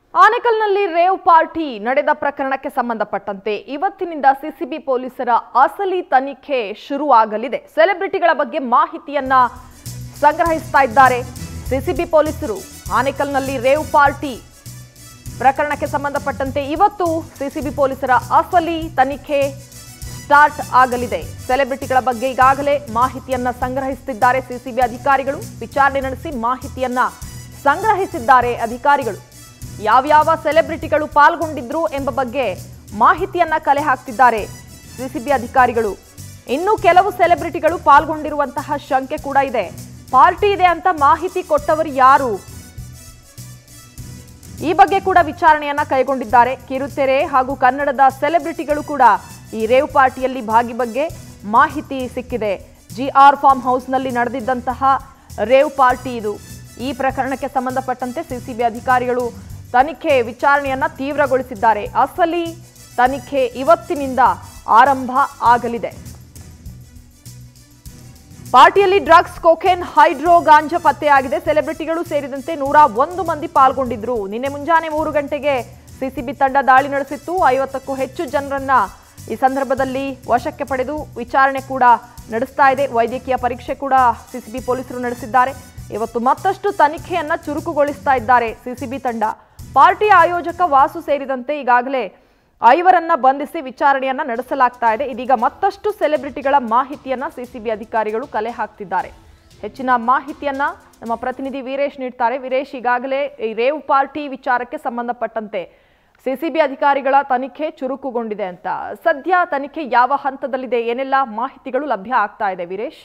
ಆನೇಕಲ್ನಲ್ಲಿ rave party ನಡೆದ ಪ್ರಕರಣಕ್ಕೆ ಸಂಬಂಧಪಟ್ಟಂತೆ ಇವತ್ತಿನಿಂದ ಸಿಸಿಬಿ ಪೊಲೀಸರ ಅಸಲಿ ತನಿಖೆ ಶುರುವಾಗಲಿದೆ ಸೆಲೆಬ್ರಿಟಿಗಳ ಬಗ್ಗೆ ಮಾಹಿತಿಯನ್ನ ಸಂಗ್ರಹಿಸ್ತಾ ಇದ್ದಾರೆ ಸಿಸಿಬಿ ಪೊಲೀಸರು ಆನೇಕಲ್ನಲ್ಲಿ ರೇವ್ ಪಾರ್ಟಿ ಪ್ರಕರಣಕ್ಕೆ ಸಂಬಂಧಪಟ್ಟಂತೆ ಇವತ್ತು ಸಿಸಿಬಿ ಪೊಲೀಸರ ಅಸಲಿ ತನಿಖೆ ಸ್ಟಾರ್ಟ್ ಆಗಲಿದೆ ಸೆಲೆಬ್ರಿಟಿಗಳ ಬಗ್ಗೆ ಈಗಾಗಲೇ ಮಾಹಿತಿಯನ್ನ ಸಂಗ್ರಹಿಸುತ್ತಿದ್ದಾರೆ ಸಿಸಿಬಿ ಅಧಿಕಾರಿಗಳು ವಿಚಾರಣೆ ನಡೆಸಿ ಮಾಹಿತಿಯನ್ನ ಸಂಗ್ರಹಿಸಿದ್ದಾರೆ ಅಧಿಕಾರಿಗಳು ಯಾವ್ಯಾವ ಸೆಲೆಬ್ರಿಟಿಗಳು ಪಾಲ್ಗೊಂಡಿದ್ರು ಎಂಬ ಬಗ್ಗೆ ಮಾಹಿತಿಯನ್ನ ಕಲೆ ಹಾಕ್ತಿದ್ದಾರೆ ಸಿಸಿಬಿ ಅಧಿಕಾರಿಗಳು ಇನ್ನು ಕೆಲವು ಸೆಲೆಬ್ರಿಟಿಗಳು ಪಾಲ್ಗೊಂಡಿರುವಂತಹ ಶಂಕೆ ಕೂಡ ಇದೆ ಪಾರ್ಟಿ ಇದೆ ಅಂತ ಮಾಹಿತಿ ಕೊಟ್ಟವರು ಯಾರು ಈ ಬಗ್ಗೆ ಕೂಡ ವಿಚಾರಣೆಯನ್ನ ಕೈಗೊಂಡಿದ್ದಾರೆ ಕಿರುತೆರೆ ಹಾಗೂ ಕನ್ನಡದ ಸೆಲೆಬ್ರಿಟಿಗಳು ಕೂಡ ಈ ರೇವ್ ಪಾರ್ಟಿಯಲ್ಲಿ ಭಾಗಿ ಬಗ್ಗೆ ಮಾಹಿತಿ ಸಿಕ್ಕಿದೆ ಜಿ ಆರ್ ಫಾರ್ಮ್ ಹೌಸ್ನಲ್ಲಿ ನಡೆದಿದ್ದಂತಹ ರೇವ್ ಪಾರ್ಟಿ ಇದು ಈ ಪ್ರಕರಣಕ್ಕೆ ಸಂಬಂಧಪಟ್ಟಂತೆ ಸಿಸಿಬಿ ಅಧಿಕಾರಿಗಳು ತನಿಖೆ ವಿಚಾರಣೆಯನ್ನ ತೀವ್ರಗೊಳಿಸಿದ್ದಾರೆ ಅಸಲಿ ತನಿಖೆ ಇವತ್ತಿನಿಂದ ಆರಂಭ ಆಗಲಿದೆ ಪಾರ್ಟಿಯಲ್ಲಿ ಡ್ರಗ್ಸ್ ಕೊಕೇನ್ ಹೈಡ್ರೋ ಗಾಂಜಾ ಪತ್ತೆಯಾಗಿದೆ ಸೆಲೆಬ್ರಿಟಿಗಳು ಸೇರಿದಂತೆ ನೂರ ಒಂದು ಮಂದಿ ಪಾಲ್ಗೊಂಡಿದ್ರು ನಿನ್ನೆ ಮುಂಜಾನೆ ಮೂರು ಗಂಟೆಗೆ ಸಿಸಿಬಿ ತಂಡ ದಾಳಿ ನಡೆಸಿತ್ತು ಐವತ್ತಕ್ಕೂ ಹೆಚ್ಚು ಜನರನ್ನ ಈ ಸಂದರ್ಭದಲ್ಲಿ ವಶಕ್ಕೆ ಪಡೆದು ವಿಚಾರಣೆ ಕೂಡ ನಡೆಸ್ತಾ ಇದೆ ವೈದ್ಯಕೀಯ ಪರೀಕ್ಷೆ ಕೂಡ ಸಿಸಿಬಿ ಪೊಲೀಸರು ನಡೆಸಿದ್ದಾರೆ ಇವತ್ತು ಮತ್ತಷ್ಟು ತನಿಖೆಯನ್ನ ಚುರುಕುಗೊಳಿಸ್ತಾ ಇದ್ದಾರೆ ಸಿಸಿಬಿ ತಂಡ ಪಾರ್ಟಿ ಆಯೋಜಕ ವಾಸು ಸೇರಿದಂತೆ ಈಗಾಗಲೇ ಐವರನ್ನ ಬಂಧಿಸಿ ವಿಚಾರಣೆಯನ್ನ ನಡೆಸಲಾಗ್ತಾ ಇದೆ ಇದೀಗ ಮತ್ತಷ್ಟು ಸೆಲೆಬ್ರಿಟಿಗಳ ಮಾಹಿತಿಯನ್ನ ಸಿಸಿಬಿ ಅಧಿಕಾರಿಗಳು ಕಲೆ ಹಾಕ್ತಿದ್ದಾರೆ ಹೆಚ್ಚಿನ ಮಾಹಿತಿಯನ್ನ ನಮ್ಮ ಪ್ರತಿನಿಧಿ ವೀರೇಶ್ ನೀಡ್ತಾರೆ ವೀರೇಶ್ ಈಗಾಗಲೇ ಈ ರೇವ್ ಪಾರ್ಟಿ ವಿಚಾರಕ್ಕೆ ಸಂಬಂಧಪಟ್ಟಂತೆ ಸಿಸಿಬಿ ಅಧಿಕಾರಿಗಳ ತನಿಖೆ ಚುರುಕುಗೊಂಡಿದೆ ಅಂತ ಸದ್ಯ ತನಿಖೆ ಯಾವ ಹಂತದಲ್ಲಿದೆ ಏನೆಲ್ಲ ಮಾಹಿತಿಗಳು ಲಭ್ಯ ಆಗ್ತಾ ಇದೆ ವೀರೇಶ್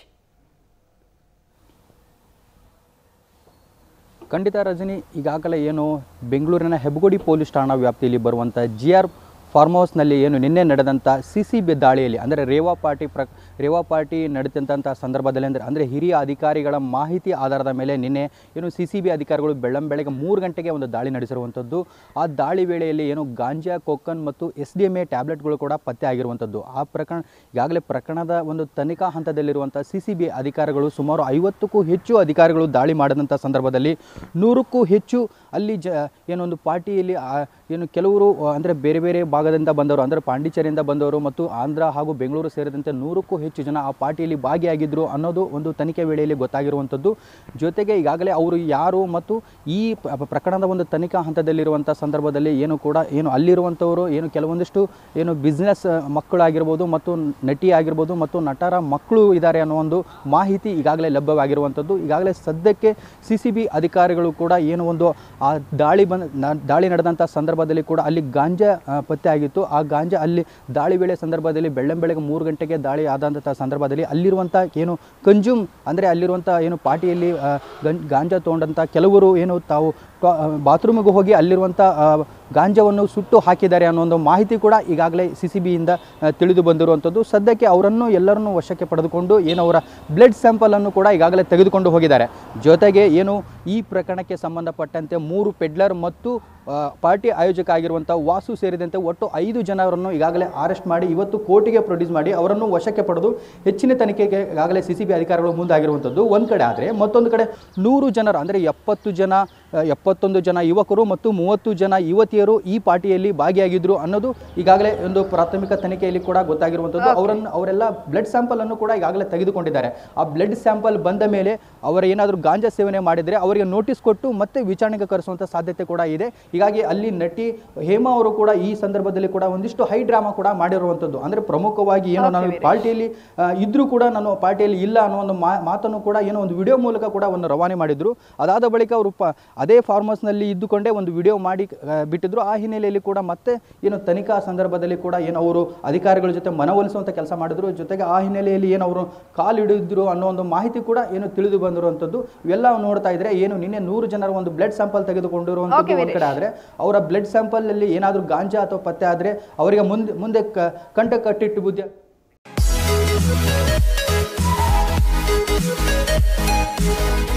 ಖಂಡಿತ ರಜನಿ ಈಗಾಗಲೇ ಏನು ಬೆಂಗಳೂರಿನ ಹೆಬ್ಬಗೋಡಿ ಪೊಲೀಸ್ ಠಾಣಾ ವ್ಯಾಪ್ತಿಯಲ್ಲಿ ಬರುವಂಥ ಜಿ ಆರ್ ಫಾರ್ಮ್ ಹೌಸ್ನಲ್ಲಿ ಏನು ನಿನ್ನೆ ನಡೆದಂಥ ಸಿ ಸಿ ಬಿ ದಾಳಿಯಲ್ಲಿ ಅಂದರೆ ರೇವಾ ಪಾರ್ಟಿ ಪ್ರ ರೇವಾ ಪಾರ್ಟಿ ನಡೆದಂಥ ಸಂದರ್ಭದಲ್ಲಿ ಅಂದರೆ ಅಂದರೆ ಹಿರಿಯ ಅಧಿಕಾರಿಗಳ ಮಾಹಿತಿ ಆಧಾರದ ಮೇಲೆ ನಿನ್ನೆ ಏನು ಸಿ ಸಿ ಬಿ ಅಧಿಕಾರಿಗಳು ಬೆಳ್ಳಂ ಬೆಳಗ್ಗೆ ಮೂರು ಗಂಟೆಗೆ ಒಂದು ದಾಳಿ ನಡೆಸಿರುವಂಥದ್ದು ಆ ದಾಳಿ ವೇಳೆಯಲ್ಲಿ ಏನು ಗಾಂಜಾ ಕೊಕ್ಕನ್ ಮತ್ತು ಎಸ್ ಡಿ ಎಮ್ ಎ ಟ್ಯಾಬ್ಲೆಟ್ಗಳು ಕೂಡ ಪತ್ತೆ ಆಗಿರುವಂಥದ್ದು ಆ ಪ್ರಕರಣ ಈಗಾಗಲೇ ಪ್ರಕರಣದ ಒಂದು ತನಿಖಾ ಹಂತದಲ್ಲಿರುವಂಥ ಸಿ ಸಿ ಬಿ ಅಧಿಕಾರಿಗಳು ಸುಮಾರು ಐವತ್ತಕ್ಕೂ ಹೆಚ್ಚು ಅಧಿಕಾರಿಗಳು ದಾಳಿ ಮಾಡಿದಂಥ ಸಂದರ್ಭದಲ್ಲಿ ನೂರಕ್ಕೂ ಹೆಚ್ಚು ಅಲ್ಲಿ ಜ ಏನೊಂದು ಪಾರ್ಟಿಯಲ್ಲಿ ಆ, ಏನು ಕೆಲವರು ಅಂದರೆ ಬೇರೆ ಬೇರೆ ಭಾಗದಿಂದ ಬಂದವರು ಅಂದರೆ ಪಾಂಡಿಚೇರಿಯಿಂದ ಬಂದವರು ಮತ್ತು ಆಂಧ್ರ ಹಾಗೂ ಬೆಂಗಳೂರು ಸೇರಿದಂತೆ ನೂರಕ್ಕೂ ಹೆಚ್ಚು ಜನ ಆ ಪಾರ್ಟಿಯಲ್ಲಿ ಭಾಗಿಯಾಗಿದ್ದರು ಅನ್ನೋದು ಒಂದು ತನಿಖೆ ವೇಳೆಯಲ್ಲಿ ಗೊತ್ತಾಗಿರುವಂಥದ್ದು ಜೊತೆಗೆ ಈಗಾಗಲೇ ಅವರು ಯಾರು ಮತ್ತು ಈ ಪ- ಪ್ರಕರಣದ ಒಂದು ತನಿಖಾ ಹಂತದಲ್ಲಿರುವಂಥ ಸಂದರ್ಭದಲ್ಲಿ ಏನು ಕೂಡ ಏನು ಅಲ್ಲಿರುವಂಥವರು ಏನು ಕೆಲವೊಂದಿಷ್ಟು ಏನು ಬಿಸ್ನೆಸ್ ಮಕ್ಕಳಾಗಿರ್ಬೋದು ಮತ್ತು ನಟಿ ಆಗಿರ್ಬೋದು ಮತ್ತು ನಟರ ಮಕ್ಕಳು ಇದ್ದಾರೆ ಅನ್ನೋ ಒಂದು ಮಾಹಿತಿ ಈಗಾಗಲೇ ಲಭ್ಯವಾಗಿರುವಂಥದ್ದು ಈಗಾಗಲೇ ಸದ್ಯಕ್ಕೆ ಸಿ ಸಿ ಬಿ ಅಧಿಕಾರಿಗಳು ಕೂಡ ಏನು ಒಂದು ಆ ದಾಳಿ ಬಂದ ನ- ದಾಳಿ ನಡೆದಂಥ ಸಂದರ್ಭದಲ್ಲಿ ಕೂಡ ಅಲ್ಲಿ ಗಾಂಜಾ ಆ, ಪತ್ತೆ ಆಗಿತ್ತು ಆ ಗಾಂಜಾ ಅಲ್ಲಿ ದಾಳಿ ವೇಳೆ ಸಂದರ್ಭದಲ್ಲಿ ಬೆಳ್ಳಂ ಬೆಳಗ್ಗೆ ಮೂರು ಗಂಟೆಗೆ ದಾಳಿ ಆದಂಥ ಸಂದರ್ಭದಲ್ಲಿ ಅಲ್ಲಿರುವಂಥ ಏನು ಕನ್ಸ್ಯೂಮ್ ಅಂದರೆ ಅಲ್ಲಿರುವಂಥ ಏನು ಪಾರ್ಟಿಯಲ್ಲಿ ಆ, ಗಂ ಗಾಂಜಾ ತೊಗೊಂಡಂಥ ಕೆಲವರು ಏನು ತಾವು ಬಾತ್ರೂಮಿಗೆ ಹೋಗಿ ಅಲ್ಲಿರುವಂಥ ಆ, ಗಾಂಜಾವನ್ನು ಸುಟ್ಟು ಹಾಕಿದ್ದಾರೆ ಅನ್ನೋ ಒಂದು ಮಾಹಿತಿ ಕೂಡ ಈಗಾಗಲೇ ಸಿ ಸಿ ಬಿಯಿಂದ ತಿಳಿದು ಬಂದಿರುವಂಥದ್ದು ಸದ್ಯಕ್ಕೆ ಅವರನ್ನು ಎಲ್ಲರನ್ನೂ ವಶಕ್ಕೆ ಪಡೆದುಕೊಂಡು ಏನು ಅವರ ಬ್ಲಡ್ ಸ್ಯಾಂಪಲನ್ನು ಕೂಡ ಈಗಾಗಲೇ ತೆಗೆದುಕೊಂಡು ಹೋಗಿದ್ದಾರೆ ಜೊತೆಗೆ ಏನು ಈ ಪ್ರಕರಣಕ್ಕೆ ಸಂಬಂಧಪಟ್ಟಂತೆ ಮೂರು ಪೆಡ್ಲರ್ ಮತ್ತು ಆ, ಪಾರ್ಟಿ ಆಯೋಜಕ ಆಗಿರುವಂಥ ವಾಸು ಸೇರಿದಂತೆ ಒಟ್ಟು ಐದು ಜನರನ್ನು ಈಗಾಗಲೇ ಅರೆಸ್ಟ್ ಮಾಡಿ ಇವತ್ತು ಕೋರ್ಟಿಗೆ ಪ್ರೊಡ್ಯೂಸ್ ಮಾಡಿ ಅವರನ್ನು ವಶಕ್ಕೆ ಪಡೆದು ಹೆಚ್ಚಿನ ತನಿಖೆಗೆ ಈಗಾಗಲೇ ಸಿ ಸಿ ಬಿ ಅಧಿಕಾರಿಗಳು ಮುಂದಾಗಿರುವಂಥದ್ದು ಒಂದು ಕಡೆ ಆದರೆ ಮತ್ತೊಂದು ಕಡೆ ನೂರು ಜನರು ಅಂದರೆ ಎಪ್ಪತ್ತು ಜನ ಆ, ಎಪ್ಪತ್ತೊಂದು ಜನ ಯುವಕರು ಮತ್ತು ಮೂವತ್ತು ಜನ ಯುವತಿಯರು ಈ ಪಾರ್ಟಿಯಲ್ಲಿ ಭಾಗಿಯಾಗಿದ್ದರು ಅನ್ನೋದು ಈಗಾಗಲೇ ಒಂದು ಪ್ರಾಥಮಿಕ ತನಿಖೆಯಲ್ಲಿ ಕೂಡ ಗೊತ್ತಾಗಿರುವಂಥದ್ದು ಅವರನ್ನು ಅವರೆಲ್ಲ ಬ್ಲಡ್ ಸ್ಯಾಂಪಲ್ ಅನ್ನು ಕೂಡ ಈಗಾಗಲೇ ತೆಗೆದುಕೊಂಡಿದ್ದಾರೆ ಆ ಬ್ಲಡ್ ಸ್ಯಾಂಪಲ್ ಬಂದ ಮೇಲೆ ಅವರು ಏನಾದರೂ ಗಾಂಜಾ ಸೇವನೆ ಮಾಡಿದರೆ ಅವರಿಗೆ ನೋಟಿಸ್ ಕೊಟ್ಟು ಮತ್ತೆ ವಿಚಾರಣೆಗೆ ಕರೆಸುವಂಥ ಸಾಧ್ಯತೆ ಕೂಡ ಇದೆ ಹೀಗಾಗಿ ಅಲ್ಲಿ ನಟಿ ಹೇಮಾ ಅವರು ಕೂಡ ಈ ಸಂದರ್ಭದಲ್ಲಿ ಕೂಡ ಒಂದಿಷ್ಟು ಹೈ ಡ್ರಾಮಾ ಕೂಡ ಮಾಡಿರುವಂಥದ್ದು ಅಂದರೆ ಪ್ರಮುಖವಾಗಿ ಏನು ನಾನು ಪಾರ್ಟಿಯಲ್ಲಿ ಆ, ಇದ್ರೂ ಕೂಡ ನಾನು ಪಾರ್ಟಿಯಲ್ಲಿ ಇಲ್ಲ ಅನ್ನೋ ಒಂದು ಮಾ- ಮಾತನ್ನು ಕೂಡ ಏನೋ ಒಂದು ವಿಡಿಯೋ ಮೂಲಕ ಕೂಡ ಒಂದು ರವಾನೆ ಮಾಡಿದ್ರು ಅದಾದ ಬಳಿಕ ಅವರು ಪ ಅದೇ ಫಾರ್ಮರ್ಸ್ನಲ್ಲಿ ಇದ್ದುಕೊಂಡೇ ಒಂದು ವಿಡಿಯೋ ಮಾಡಿ ಆ, ಬಿಟ್ಟಿದ್ರು ಆ ಹಿನ್ನೆಲೆಯಲ್ಲಿ ಕೂಡ ಮತ್ತೆ ಏನು ತನಿಖಾ ಸಂದರ್ಭದಲ್ಲಿ ಕೂಡ ಏನು ಅವರು ಅಧಿಕಾರಿಗಳ ಜೊತೆ ಮನವೊಲಿಸುವಂಥ ಕೆಲಸ ಮಾಡಿದ್ರು ಜೊತೆಗೆ ಆ ಹಿನ್ನೆಲೆಯಲ್ಲಿ ಏನು ಅವರು ಕಾಲು ಹಿಡಿದ್ರು ಅನ್ನೋ ಒಂದು ಮಾಹಿತಿ ಕೂಡ ಏನು ತಿಳಿದು ಬಂದಿರುವಂಥದ್ದು ಇವೆಲ್ಲ ನೋಡ್ತಾ ಇದ್ರೆ ಏನು ನಿನ್ನೆ ನೂರು ಜನರ ಒಂದು ಬ್ಲಡ್ ಸ್ಯಾಂಪಲ್ ತೆಗೆದುಕೊಂಡಿರುವಂಥದ್ದು ಒಂದ್ ಕಡೆ ಆದ್ರೆ ಅವರ ಬ್ಲಡ್ ಸ್ಯಾಂಪಲ್ ಅಲ್ಲಿ ಏನಾದರೂ ಗಾಂಜಾ ಅಥವಾ ಪತ್ತೆ ಆದ್ರೆ ಅವರಿಗೆ ಮುಂದೆ ಮುಂದೆ ಕ- ಕಂಠ ಕಟ್ಟಿಟ್ಟು ಬುದ್ಧಿ Thank you.